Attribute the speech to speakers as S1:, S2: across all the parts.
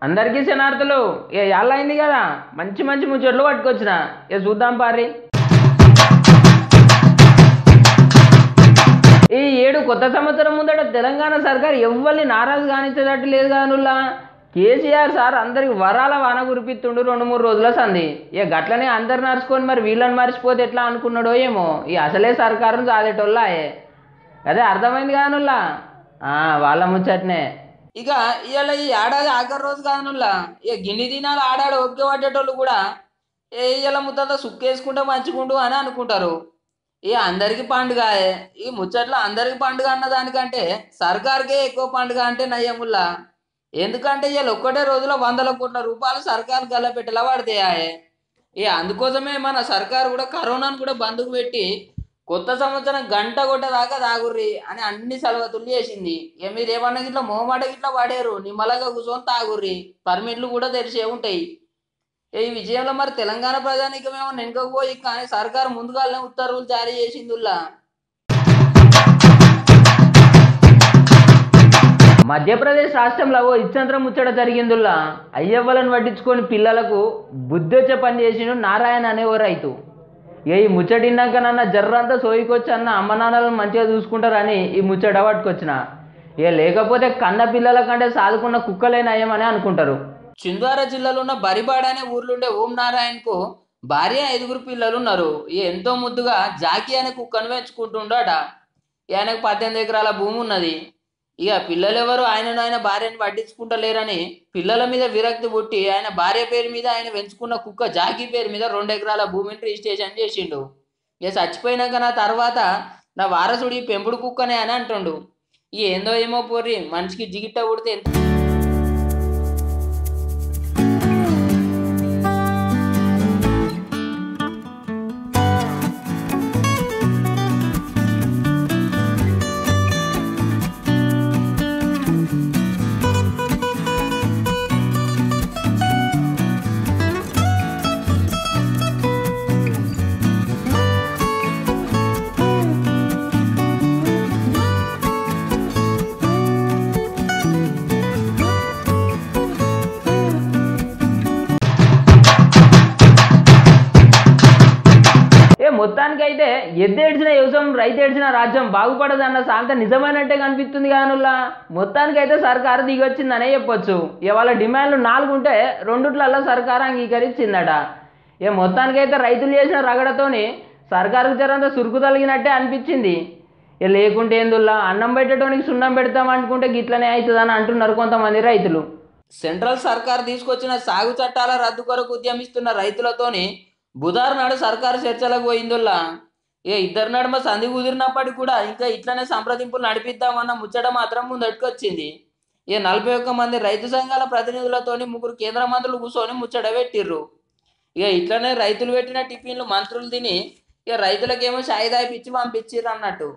S1: అందరికీ శనార్థులు ఏ యాళ్ళ అయింది కదా మంచి మంచి ముచ్చట్లు పట్టుకొచ్చిన ఏ చూద్దాం పారి ఈ ఏడు కొత్త సంవత్సరం ముందట తెలంగాణ సర్కార్ ఎవ్వరిని నారాజు కానిచ్చేటట్టు లేదు కానుల్లా కేసీఆర్ సార్ అందరికి వరాల వాన కురిపిస్తుండు రెండు మూడు రోజుల సంది ఇక గట్లనే అందరు నడుచుకొని మరి వీళ్ళని మర్చిపోతే ఎట్లా అనుకున్నాడో ఏమో ఈ అసలే సర్కారం సాదేటోళ్ళాయే అదే అర్థమైంది కానుల్లా ఆ, వాళ్ళ ముచ్చట్నే ఇక ఇవాళ ఈ ఏడాది ఆఖరి రోజు కానుల్లా ఇక గిన్ని దినాలు ఆడాడు ఓపిక పడ్డేటోళ్ళు కూడా ఏ ఇవాళ ముద్దంతా సుక్కేసుకుంటే మంచిగుండు అని అనుకుంటారు ఇక అందరికి పండుగ ఈ ముచ్చట్లో అందరికి పండుగ అన్న దానికంటే సర్కార్కే ఎక్కువ పండుగ అంటే నయ్యముల్లా ఎందుకంటే ఇవాళ ఒక్కటే రోజులో వందల కోట్ల రూపాయలు సర్కార్ గల్లపెట్టేలా పడతాయి ఇక అందుకోసమే మన సర్కారు కూడా కరోనాను కూడా బంధుకు పెట్టి కొత్త సంవత్సరం గంట కొట్టదాకా తాగుర్రి అని అన్ని సలవతులు చేసింది ఇక మీరు ఏమన్నా గిట్లా మోమాట గిట్లా పడారు నిమ్మలంగా కూర్చొని తాగుర్రి పర్మిట్లు కూడా తెరిచే ఉంటాయి ఈ విజయంలో మరి తెలంగాణ ప్రజానికమేమో వెనుకపోయి కానీ సర్కారు ముందుగానే ఉత్తర్వులు జారీ చేసిందిలా మధ్యప్రదేశ్ రాష్ట్రంలో ఓ ఇచ్చంత్రం ముచ్చట జరిగిందిలా అయ్యవ్వలను పట్టించుకొని పిల్లలకు బుద్ధొచ్చే పని చేసిండు నారాయణ అనే ఓ రైతు ఇక ఈ ముచ్చటిన్నాక నన్న జర్రంతా సోయికొచ్చి అన్న అమ్మ నాన్నలను మంచిగా చూసుకుంటారని ఈ ముచ్చట పట్టుకొచ్చిన ఇక లేకపోతే కన్న పిల్లల కంటే సాదుకున్న కుక్కలే నయమని అనుకుంటారు చింద్వారా జిల్లాలో ఉన్న బరిబాడ అనే ఊర్లుండే ఓం నారాయణకు భార్య ఐదుగురు పిల్లలు ఉన్నారు ఈ ఎంతో ముద్దుగా జాకీ అనే కుక్కను పెంచుకుంటుండట ఆయనకు పద్దెనిమిది ఎకరాల భూమి ఉన్నది ఇక పిల్లలు ఎవరు ఆయనను ఆయన భార్యను పట్టించుకుంటలేరని పిల్లల మీద విరక్తి పుట్టి ఆయన భార్య పేరు మీద ఆయన పెంచుకున్న కుక్క జాకీ పేరు మీద రెండు ఎకరాల భూమిని రిజిస్ట్రేషన్ చేసిండు ఇక చచ్చిపోయినాక నా తర్వాత నా వారసుడు ఈ పెంపుడు కుక్కనే అని అంటుండు ఇక ఏందో ఏమో పోరి మనిషికి జిగిట్ట ఉడితే ఎంత ఏ మొత్తానికైతే ఎద్దేడ్చిన వ్యవసాయం రైతు ఏడ్చిన రాజ్యం బాగుపడదన్న సాంత నిజమైనట్టే కనిపిస్తుంది కానుల్లా మొత్తానికైతే సర్కారు దిగొచ్చిందనే చెప్పొచ్చు ఇవాళ డిమాండ్లు నాలుగు ఉంటే రెండుట్లలో సర్కారు అంగీకరించిందట ఇక మొత్తానికైతే రైతులు చేసిన రగడతోని సర్కారుకు జరంత సురుకు తలిగినట్టే అనిపించింది ఇక లేకుంటే ఏందుల్లా అన్నం పెట్టడానికి సున్నం పెడతాం అనుకుంటే గిట్లనే అవుతుందని అంటున్నారు కొంతమంది రైతులు సెంట్రల్ సర్కార్ తీసుకొచ్చిన సాగు చట్టాల రద్దు కొరకు ఉద్యమిస్తున్న రైతులతోని బుధారు నాడు సర్కారు చర్చలకు పోయిందుల్లా ఇక ఇద్దరు నడుమ సంధి కుదిరినప్పటికీ కూడా ఇంకా ఇట్లనే సంప్రదింపులు నడిపిద్దామన్న ముచ్చట మాత్రం ముందట్టుకొచ్చింది ఇక నలభై ఒక్క మంది రైతు సంఘాల ప్రతినిధులతోని ముగ్గురు కేంద్ర మంత్రులు కూర్చొని ముచ్చట పెట్టిర్రు ఇక ఇట్లనే రైతులు పెట్టిన టిఫిన్లు మంత్రులు తిని ఇక రైతులకేమో షాయి దాయిపిచ్చి పంపించిర్రు అన్నట్టు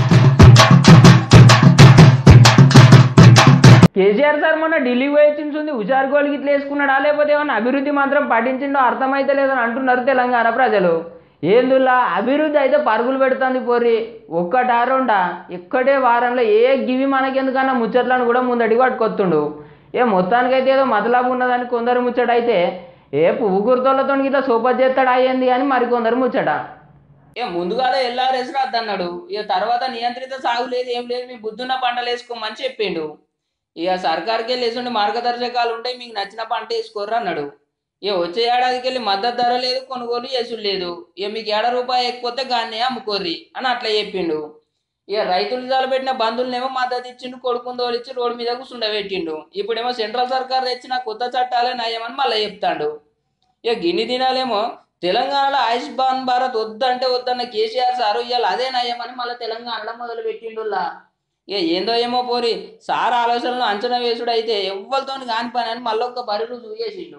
S1: కేసీఆర్ సార్ మొన్న ఢిల్లీ పోయి వచ్చింది హుషారు గోల్కి ఇట్లా వేసుకున్నాడా లేకపోతే ఏమన్నా అభివృద్ధి మాత్రం పాటించిండో అర్థమైతే లేదని అంటున్నారు తెలంగాణ ప్రజలు ఏందుల్లా అభివృద్ధి అయితే పరుగులు పెడుతుంది పోరి ఒక్కటా రెండా ఎక్కడే వారంలో ఏ గివి మనకెందుకన్నా ముచ్చట్లను కూడా ముందడికి పట్టుకొస్తుండు ఏ మొత్తానికైతే ఏదో మతలాభం ఉన్నదని కొందరు ముచ్చట అయితే ఏ పువ్వు గుర్తోళ్ళతో ఇట్లా సూపర్ చేస్తాడు అయ్యింది అని మరికొందరు ముచ్చట ఇక ముందుగానే ఎల్ఆర్ఎస్ అన్నాడు ఇక తర్వాత నియంత్రిత సాగు లేదు ఏం లేదు మీ బుద్ధున్న పంటలు వేసుకోమని చెప్పిండు ఇక సర్కార్కి వెళ్ళి వేసుండి మార్గదర్శకాలు ఉంటాయి మీకు నచ్చిన పంట వేసుకోర్రు అన్నాడు ఇక వచ్చే ఏడాదికి వెళ్ళి మద్దతు ధర లేదు కొనుగోలు చేసుడు లేదు ఇక మీకు ఏడ రూపాయి ఎక్కువతే గాన్నే అమ్ముకోర్రి అని అట్లా చెప్పిండు ఇక రైతులు తలపెట్టిన బంధువులనేమో మద్దతు ఇచ్చిండు కొడుకుని తోలిచ్చి రోడ్డు మీద కూర్చుండబెట్టిండు ఇప్పుడేమో సెంట్రల్ సర్కార్ తెచ్చిన కొత్త చట్టాలే నయమని మళ్ళీ చెప్తాడు ఇక గిన్ని దినాలేమో తెలంగాణలో ఆయుష్మాన్ భారత్ వద్దంటే వద్దన్న కేసీఆర్ సారు ఇవాళ అదే నయమని మళ్ళీ తెలంగాణలో మొదలు పెట్టిండులా ఇక ఏందో ఏమో పోరి సార్ ఆలోచనలు అంచనా వేసుడు అయితే ఎవ్వరితో కాని పని అని మళ్ళీ ఒక్క బరి రుజువు చేసిండు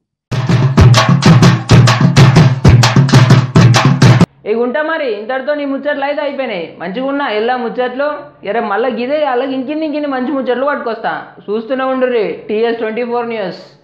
S1: ఇక ఉంటా మరి ఇంతటితో నీ ముచ్చట్లు అయితే అయిపోయినాయి మంచిగా ఉన్నా ఎలా ముచ్చట్లు ఎరే మళ్ళీ గిదే అలాగే ఇంకిన్ని ఇంకిన్ని మంచి ముచ్చట్లు పట్టుకొస్తా చూస్తూనే ఉండు టీఎస్ ట్వంటీ ఫోర్ న్యూస్